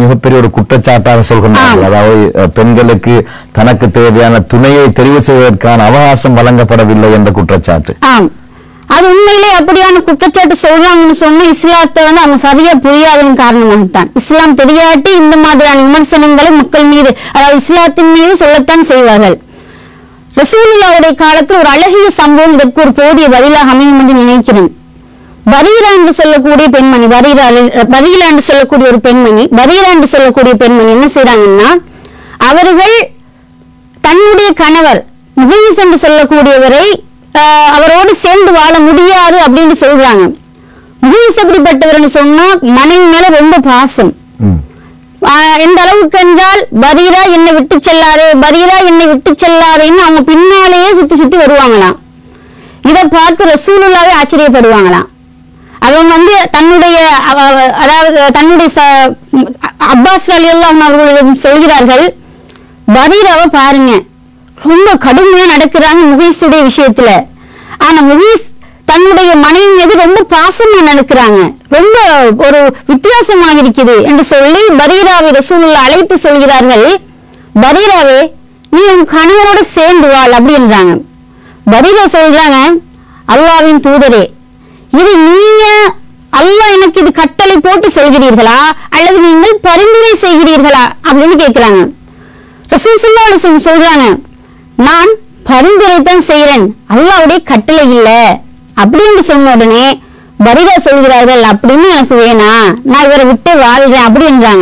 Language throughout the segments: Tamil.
மிகப்பெரிய ஒரு குற்றச்சாட்டாக சொல்கின்றார்கள் அதாவது அஹ், பெண்களுக்கு தனக்கு தேவையான துணையை தெரிவு செய்வதற்கான அவகாசம் வழங்கப்படவில்லை என்ற குற்றச்சாட்டு ஆம் அது உண்மையிலே அப்படியான குற்றச்சாட்டு சொல்றாங்கன்னு சொன்னா இஸ்லாத்தை வந்து அவங்க சரியா புரியாததன் காரணமாகத்தான் இஸ்லாம் தெரியாட்டி இந்த மாதிரியான விமர்சனங்களை மக்கள் மீது அதாவது இஸ்லாத்தின் மீது சொல்லத்தான் செய்வார்கள் ரசூலுல்லாவுடைய காலத்தில் ஒரு அழகிய சம்பவம் இதற்கு ஒரு போதிய பதிலாக அமையும் என்று நினைக்கிறேன் பரீரா என்று சொல்லக்கூடிய பெண்மணி பரீரா பரீலா என்று சொல்லக்கூடிய ஒரு பெண்மணி பரீரா என்று சொல்லக்கூடிய பெண்மணி என்ன செய்றாங்கன்னா அவர்கள் தன்னுடைய கணவர் முகைஸ் என்று சொல்லக்கூடியவரை ஆஹ், அவரோடு சேர்ந்து வாழ முடியாது அப்படின்னு சொல்றாங்க முகைஸ் எப்படிப்பட்டவர்னு சொன்னா மனைவி மேல ரொம்ப பாசம் ம். ஆஹ், எந்த அளவுக்கு என்றால் பரீரா என்னை விட்டு செல்லாதே பரீரா என்னை விட்டு செல்லாதேன்னு அவங்க பின்னாலேயே சுத்தி சுத்தி வருவாங்களாம் இதை பார்த்து ரசூலுல்லாவே ஆச்சரியப்படுவாங்களாம் அவங்க வந்து தன்னுடைய அவ- அவ- அதாவது தன்னுடைய ச- அப்பாஸ் அலி அல்லாஹ் அவர்களிடம் சொல்கிறார்கள் பரீராவை பாருங்க ரொம்ப கடுமையா நடக்கிறாங்க முகீஸுடைய விஷயத்துல ஆனா முகீஸ் தன்னுடைய மனைவி மீது ரொம்ப பாசமா நடக்கிறாங்க ரொம்ப ஒரு வித்தியாசமாக இருக்குது என்று சொல்லி பரீராவை ரசூலுல்லா அழைத்து சொல்கிறார்கள் பரீராவே நீ உன் கணவரோட சேர்ந்து வாழ் அப்படின்றாங்க பரீரா சொல்றாங்க அல்லாவின் தூதரே இது நீங்க அல்லாஹ் எனக்கு இது கட்டளை போட்டு சொல்கிறீர்களா அல்லது நீங்கள் பரிந்துரை செய்கிறீர்களா அப்படின்னு கேட்கிறாங்க ரசூல் ஸல்லல்லாஹு அலைஹி வஸல்லம் சொல்றாங்க நான் பரிந்துரை தான் செய்யறேன் அல்லாஹ்வுடைய கட்டளை இல்ல அப்படின்னு சொன்ன உடனே பரிதா சொல்கிறார்கள் அப்படின்னு எனக்கு வேணாம் நான் இவரை விட்டு வாழ்றேன் அப்படின்றாங்க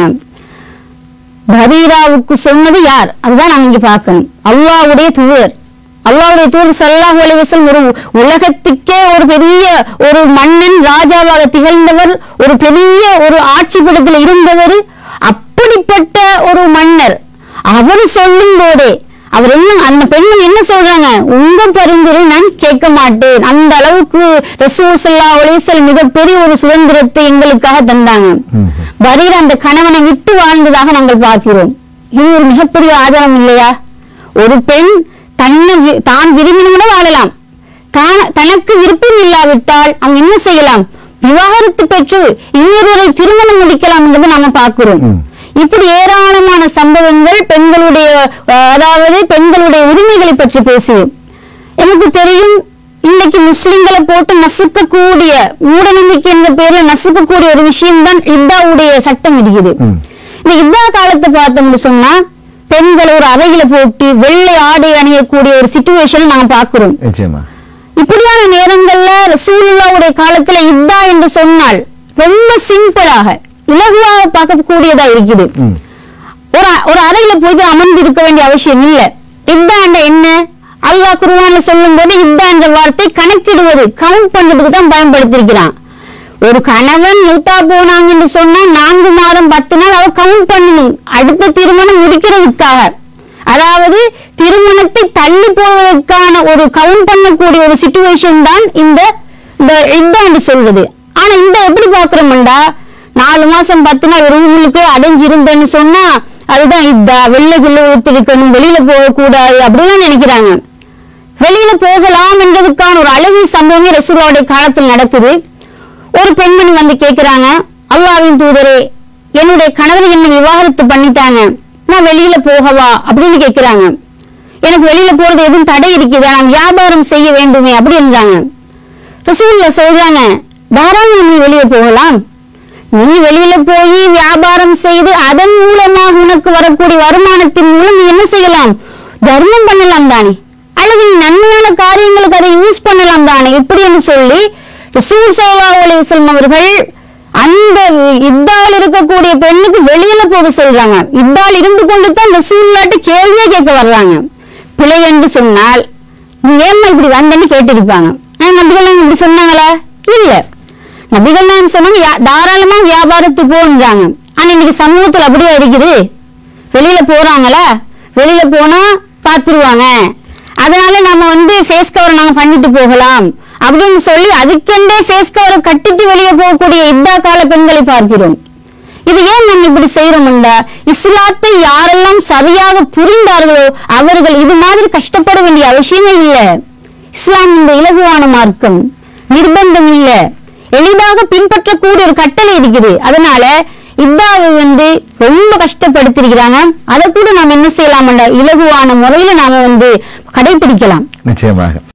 பரீராவுக்கு சொன்னது யார் அதுதான் நாம் இங்க பார்க்கணும் அல்லாஹ்வுடைய தூதர் அல்லாஹ்வுடைய தூதர் ஸல்லல்லாஹு அலைஹி வஸல்லம் ஒரு உலகத்துக்கே ஒரு பெரிய ஒரு மன்னன் ராஜாவாக திகழ்ந்தவர் ஒரு பெரிய ஒரு ஆட்சி படத்தில் இருந்தவர் அப்படிப்பட்ட ஒரு மன்னர் அவர் சொல்லும் போதே அவர் என்ன அந்த பெண்மணி என்ன சொல்றாங்க உங்க பரிந்துரை நான் கேட்க மாட்டேன் அந்த அளவுக்கு ரசூல் ஸல்லல்லாஹு அலைஹி வஸல்லம் மிகப்பெரிய ஒரு சுதந்திரத்தை எங்களுக்காக தந்தாங்க பரீர் அந்த கணவனை விட்டு வாழ்ந்ததாக நாங்கள் பார்க்கிறோம் இது ஒரு மிகப்பெரிய ஆதாரம் இல்லையா ஒரு பெண் தன்னை வி- தான் விரும்பினோட வாழலாம் தான் தனக்கு விருப்பம் இல்லாவிட்டால் அவங்க என்ன செய்யலாம் விவாகரத்து பெற்று இன்னொருவரை திருமணம் முடிக்கலாம் என்பதை நாம பார்க்கிறோம் இப்படி ஏராளமான சம்பவங்கள் பெண்களுடைய அஹ், அதாவது பெண்களுடைய உரிமைகளை பற்றி பேசுது எனக்கு தெரியும் இன்னைக்கு முஸ்லிம்களை போட்டு நசுக்கக்கூடிய மூடநம்பிக்கை என்ற பேர்ல நசுக்கக்கூடிய ஒரு விஷயம் தான் இத்தாவுடைய சட்டம் இருக்குது இந்த இதா காலத்தை பார்த்தோம்னு சொன்னா பெண்கள் ஒரு அறையில போட்டு வெள்ளை ஆடை அணியக்கூடிய ஒரு சுச்சுவேஷன் நாங்க பார்க்கிறோம் நிச்சயமா இப்படியான நேரங்கள்ல ரசூலுல்லாவுடைய காலத்துல இதா என்று சொன்னால் ரொம்ப சிம்பிளாக இலகுவாக பார்க்கக்கூடியதா இருக்குது ம். ஒரு ஒரு அறையில போய் அமர்ந்து இருக்க வேண்டிய அவசியம் இல்ல இத்தாண்ட என்ன அல்லாஹ் குர்ஆன்ல சொல்லும் போது இத்தான்ற வார்த்தை கணக்கிடுவது கவுண்ட் பண்றதுக்கு தான் பயன்படுத்தியிருக்கிறான் ஒரு கணவன் மூத்தா போனாங்கன்னு சொன்னா நான்கு மாதம் பத்து நாள் அவ கவுண்ட் பண்ணணும் அடுத்த திருமணம் முடிக்கிறதுக்காக அதாவது திருமணத்தை தள்ளி போவதற்கான ஒரு கவுண்ட் பண்ணக்கூடிய ஒரு சுச்சுவேஷன் தான் இந்த இந்த இதாண்டு சொல்வது ஆனா இந்த எப்படி பாக்குறோம்டா நாலு மாசம் பத்து நாள் ஒரு ரூமுக்கு அடைஞ்சிருந்தேன்னு சொன்னா அதுதான் இதா வெள்ளை குள்ள ஊத்திருக்கணும் வெளியில போகக்கூடாது அப்படிலாம் நினைக்கிறாங்க வெளியில போகலாம் என்பதற்கான ஒரு அழகிய சம்பவமே ரசூலாவுடைய காலத்தில் நடக்குது ஒரு பெண்மணி வந்து கேக்குறாங்க அல்லாவின் தூதரே என்னுடைய கணவர் என்ன விவாகரத்து பண்ணிட்டாங்க நான் வெளியில போகவா அப்படின்னு கேக்குறாங்க எனக்கு வெளியில போறது எதுவும் தடை இருக்குதா நான் வியாபாரம் செய்ய வேண்டுமே அப்படின்றாங்க ரசூல்ல சொல்றாங்க தாராளம் நீ வெளியே போகலாம் நீ வெளியில போய் வியாபாரம் செய்து அதன் மூலமாக உனக்கு வரக்கூடிய வருமானத்தின் மூலம் நீ என்ன செய்யலாம் தர்மம் பண்ணலாம் தானே அல்லது நீ நன்மையான காரியங்களுக்கு அதை யூஸ் பண்ணலாம் தானே இப்படின்னு சொல்லி ரசூல் ஸல்லல்லாஹு அலைஹி வஸல்லம் அவர்கள் அந்த இத்தால் இருக்கக்கூடிய பெண்ணுக்கு வெளியில போக சொல்றாங்க இத்தால் இருந்து கொண்டு தான் ரசூல்லாட்ட கேள்வியே கேட்க வர்றாங்க பிழை என்று சொன்னால் நீ ஏம்மா இப்படி வந்தேன்னு கேட்டிருப்பாங்க ஆனா நபிகள் நாயகம் இப்படி சொன்னாங்களா இல்ல நபிகள் நாயகம் சொன்னாங்க "யா- தாராளமா வியாபாரத்துக்கு போன்றாங்க ஆனா இன்னைக்கு சமூகத்துல அப்படியே இருக்குது வெளியில போறாங்களா வெளியில போனா பாத்துருவாங்க அதனால நம்ம வந்து ஃபேஸ் கவர் நாங்க பண்ணிட்டு போகலாம் அப்படின்னு சொல்லி அதுக்கென்றே ஃபேஸ் கவரை கட்டிட்டு வெளியே போகக்கூடிய இதா கால பெண்களை பார்க்கிறோம் இது ஏன் நம்ம இப்படி செய்யறோம்டா இஸ்லாத்தை யாரெல்லாம் சரியாக புரிந்தார்களோ அவர்கள் இது மாதிரி கஷ்டப்பட வேண்டிய அவசியமே இல்ல இஸ்லாம் இந்த இலகுவான மார்க்கம் நிர்பந்தம் இல்ல எளிதாக பின்பற்றக்கூடிய ஒரு கட்டளை இருக்குது அதனால இதாவை வந்து ரொம்ப கஷ்டப்படுத்திருக்கிறாங்க அதை கூட நாம என்ன செய்யலாம் இலகுவான முறையில நாம வந்து கடைபிடிக்கலாம் நிச்சயமாக